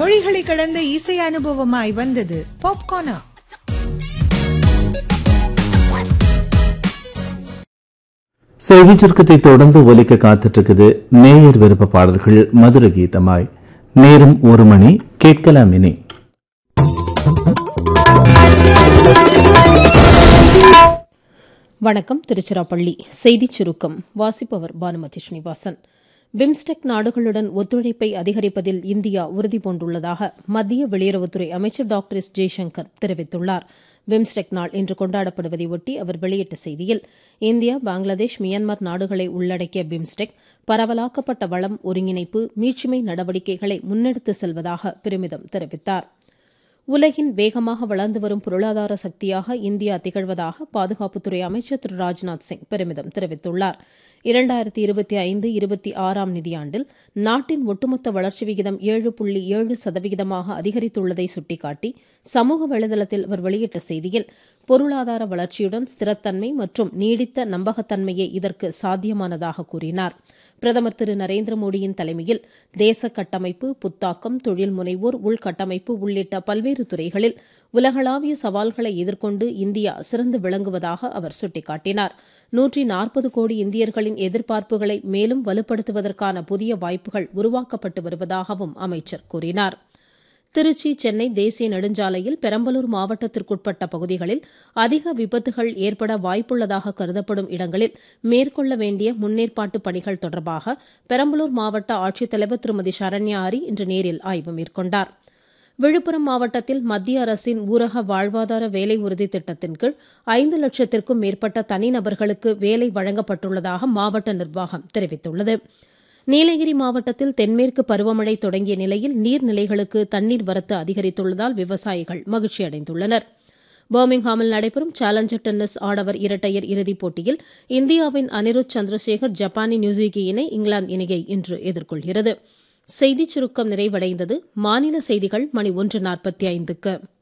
மொழிகளை கடந்த இசை அனுபவமாய் வந்தது பாப்கார்னா செய்தி சுருக்கத்தை தொடர்ந்து ஒலிக்க காத்துட்டு இருக்குது நேயர் விருப்ப பாடல்கள் மதுர கீதமாய் நேரம் ஒரு மணி கேட்கலாம் இனி வணக்கம் திருச்சிராப்பள்ளி செய்திச் சுருக்கம் வாசிப்பவர் பானுமதி ஸ்ரீனிவாசன் பிம்ஸ்டெக் நாடுகளுடன் ஒத்துழைப்பை அதிகரிப்பதில் இந்தியா உறுதி பூண்டுள்ளதாக மத்திய வெளியுறவுத்துறை அமைச்சர் டாக்டர் எஸ் ஜெய்சங்கர் தெரிவித்துள்ளார் பிம்ஸ்டெக் நாள் இன்று கொண்டாடப்படுவதை ஒட்டி அவர் வெளியிட்ட செய்தியில் இந்தியா பங்களாதேஷ் மியான்மர் நாடுகளை உள்ளடக்கிய பிம்ஸ்டெக் பரவலாக்கப்பட்ட வளம் ஒருங்கிணைப்பு மீட்சிமை நடவடிக்கைகளை முன்னெடுத்து செல்வதாக பெருமிதம் தெரிவித்தாா் உலகின் வேகமாக வளர்ந்து வரும் பொருளாதார சக்தியாக இந்தியா திகழ்வதாக பாதுகாப்புத்துறை அமைச்சர் திரு ராஜ்நாத் சிங் பெருமிதம் தெரிவித்துள்ளார் இரண்டாயிரத்தி இருபத்தி ஐந்து இருபத்தி ஆறாம் நிதியாண்டில் நாட்டின் ஒட்டுமொத்த வளர்ச்சி விகிதம் ஏழு புள்ளி ஏழு சதவிகிதமாக அதிகரித்துள்ளதை சுட்டிக்காட்டி சமூக வலைதளத்தில் அவர் வெளியிட்ட செய்தியில் பொருளாதார வளர்ச்சியுடன் ஸ்திரத்தன்மை மற்றும் நீடித்த நம்பகத்தன்மையே இதற்கு சாத்தியமானதாக கூறினார் பிரதமர் திரு நரேந்திர மோடியின் தலைமையில் தேச கட்டமைப்பு புத்தாக்கம் தொழில் முனைவோர் உள்கட்டமைப்பு உள்ளிட்ட பல்வேறு துறைகளில் உலகளாவிய சவால்களை எதிர்கொண்டு இந்தியா சிறந்து விளங்குவதாக அவர் சுட்டிக்காட்டினார் நூற்றி நாற்பது கோடி இந்தியர்களின் எதிர்பார்ப்புகளை மேலும் வலுப்படுத்துவதற்கான புதிய வாய்ப்புகள் உருவாக்கப்பட்டு வருவதாகவும் அமைச்சர் கூறினாா் திருச்சி சென்னை தேசிய நெடுஞ்சாலையில் பெரம்பலூர் மாவட்டத்திற்குட்பட்ட பகுதிகளில் அதிக விபத்துகள் ஏற்பட வாய்ப்புள்ளதாக கருதப்படும் இடங்களில் மேற்கொள்ள வேண்டிய முன்னேற்பாட்டு பணிகள் தொடர்பாக பெரம்பலூர் மாவட்ட ஆட்சித்தலைவர் திருமதி சரண்யா ஆரி இன்று நேரில் ஆய்வு மேற்கொண்டார் விழுப்புரம் மாவட்டத்தில் மத்திய அரசின் ஊரக வாழ்வாதார வேலை உறுதி திட்டத்தின் கீழ் ஐந்து லட்சத்திற்கும் மேற்பட்ட தனிநபர்களுக்கு வேலை வழங்கப்பட்டுள்ளதாக மாவட்ட நிர்வாகம் தெரிவித்துள்ளது நீலகிரி மாவட்டத்தில் தென்மேற்கு பருவமழை தொடங்கிய நிலையில் நீர்நிலைகளுக்கு தண்ணீர் வரத்து அதிகரித்துள்ளதால் விவசாயிகள் மகிழ்ச்சியடைந்துள்ளனர் பர்மிங்ஹாமில் நடைபெறும் சேலஞ்சர் டென்னிஸ் ஆடவர் இரட்டையர் இறுதிப் போட்டியில் இந்தியாவின் அனிருத் சந்திரசேகர் ஜப்பானின் யுசுகி இணை இங்கிலாந்து இணையை இன்று எதிர்கொள்கிறது செய்திச் சுருக்கம் நிறைவடைந்தது மாநில செய்திகள் மணி ஒன்று நாற்பத்தி ஐந்துக்கு